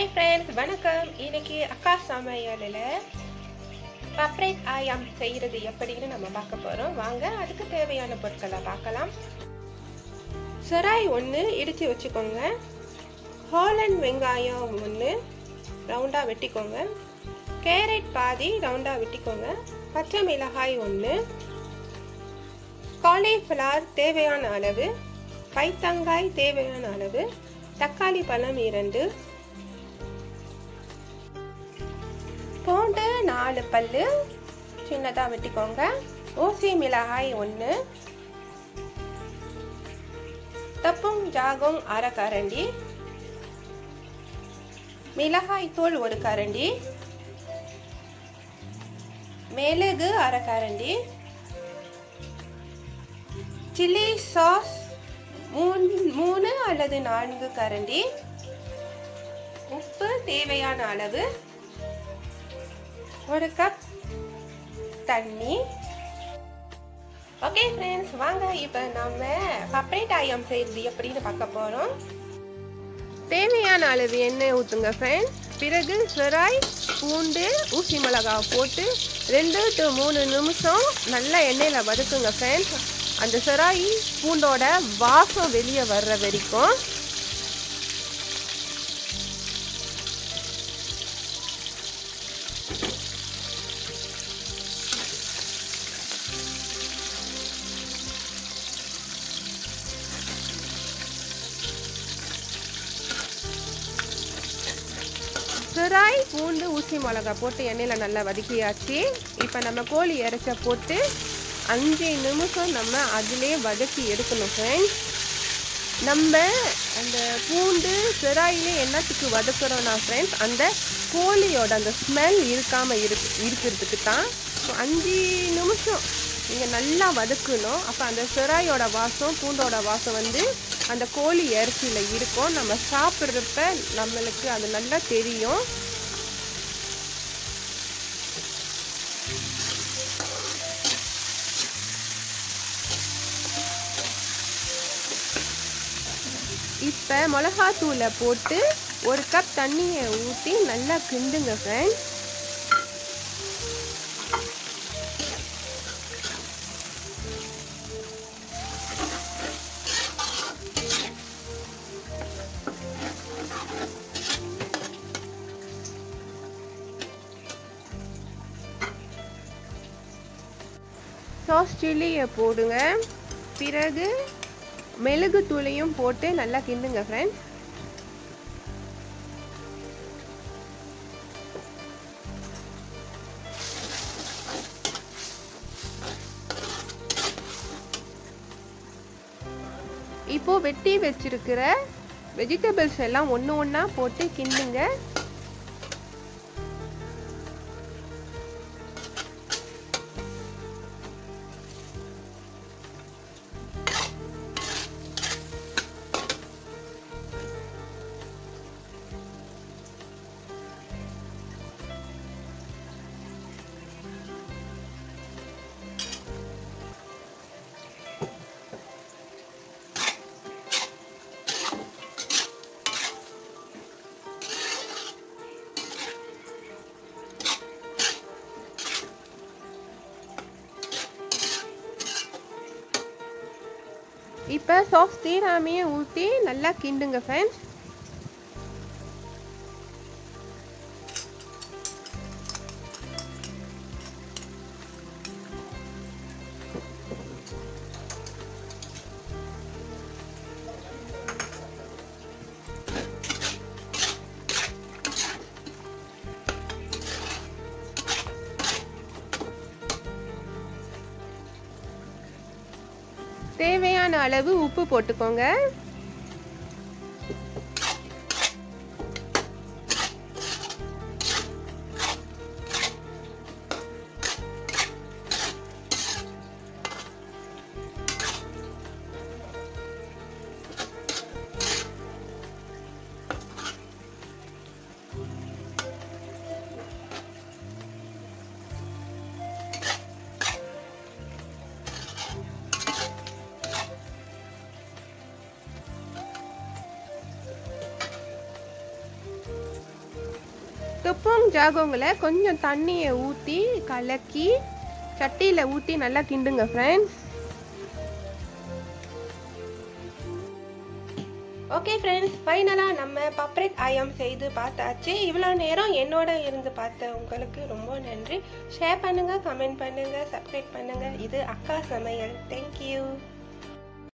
hi friends வணக்கம் இன்னைக்கு அக்கா சமையலில் பப்ரைட் ஆயாம் செய்கிறது எப்படின்னு நம்ம பார்க்க போகிறோம் வாங்க அதுக்கு தேவையான பொருட்களை பார்க்கலாம் செராய் ஒன்று இடித்து வச்சுக்கோங்க ஹாலண்ட் வெங்காயம் ஒன்று ரவுண்டாக வெட்டிக்கோங்க கேரட் பாதி ரவுண்டாக வெட்டிக்கோங்க பச்சை மிளகாய் ஒன்று காலிஃப்ளவர் தேவையான அளவு பைத்தங்காய் தேவையான அளவு தக்காளி பழம் இரண்டு பூண்டு நாலு பல்லு சின்னதாக வெட்டிக்கோங்க ஊசி மிளகாய் ஒன்று தப்பும் ஜாகும் அரை கரண்டி மிளகாய் தூள் ஒரு கரண்டி மிளகு அரை கரண்டி சில்லி சாஸ் மூணு மூணு அல்லது நான்கு கரண்டி உப்பு தேவையான அளவு ஒரு கப் தண்ணி ஓகே ஃப்ரெண்ட்ஸ் வாங்க இப்போ நம்ம பப்ரேட் ஆயம் செய்கிறது எப்படின்னு பார்க்க போகிறோம் தேவையான அளவு எண்ணெய் ஊற்றுங்க ஃப்ரெண்ட்ஸ் பிறகு செராய் பூண்டு ஊசி மிளகா போட்டு ரெண்டு டு மூணு நிமிஷம் நல்லா எண்ணெயில் வதக்குங்க ஃப்ரெண்ட்ஸ் அந்த செராய் பூண்டோட வாசம் வெளியே வர்ற வரைக்கும் சிராய் பூண்டு ஊசி மிளகா போட்டு எண்ணெயில் நல்லா வதக்கியாச்சு இப்போ நம்ம கோழி இறைச்ச போட்டு அஞ்சு நிமிஷம் நம்ம அதிலே வதக்கி எடுக்கணும் ஃப்ரெண்ட்ஸ் நம்ம அந்த பூண்டு சிராயிலே என்னத்துக்கு வதக்குறோம்னா ஃப்ரெண்ட்ஸ் அந்த கோழியோட அந்த ஸ்மெல் இருக்காமல் இருக்கு இருக்கிறதுக்கு தான் அஞ்சு நிமிஷம் நீங்கள் நல்லா வதக்கணும் அப்போ அந்த சிராயோட வாசம் பூண்டோட வாசம் வந்து அந்த கோழி இறைச்சியில் இருக்கும் நம்ம சாப்பிட்றப்ப நம்மளுக்கு அது நல்லா தெரியும் இப்போ மிளகாத்தூளை போட்டு ஒரு கப் தண்ணியை ஊற்றி நல்லா கிண்டுங்க ஃப்ரெண்ட்ஸ் சாஸ் சில்லியை போடுங்க பிறகு மிளகு தூளையும் போட்டு நல்லா கிண்டுங்க ஃப்ரெண்ட்ஸ் இப்போ வெட்டி வச்சிருக்கிற வெஜிடபிள்ஸ் எல்லாம் ஒன்று ஒன்றா போட்டு கிண்டுங்க இப்போ சாஸ் தீராமையே ஊற்றி நல்லா கிண்டுங்க ஃப்ரெண்ட்ஸ் தேவையான அளவு உப்பு போட்டுக்கோங்க துப்பும் ஜாகோங்களை கொஞ்சம் தண்ணியை ஊற்றி கலக்கி சட்டியில் ஊற்றி நல்லா கிண்டுங்க ஃப்ரெண்ட்ஸ் ஓகே ஃப்ரெண்ட்ஸ் ஃபைனலாக நம்ம பப்ரிக் ஐயம் செய்து பார்த்தாச்சு இவ்வளோ நேரம் என்னோட இருந்து பார்த்த உங்களுக்கு ரொம்ப நன்றி ஷேர் பண்ணுங்கள் கமெண்ட் பண்ணுங்கள் சப்ஸ்கிரைப் பண்ணுங்கள் இது அக்கா சமையல் தேங்க்யூ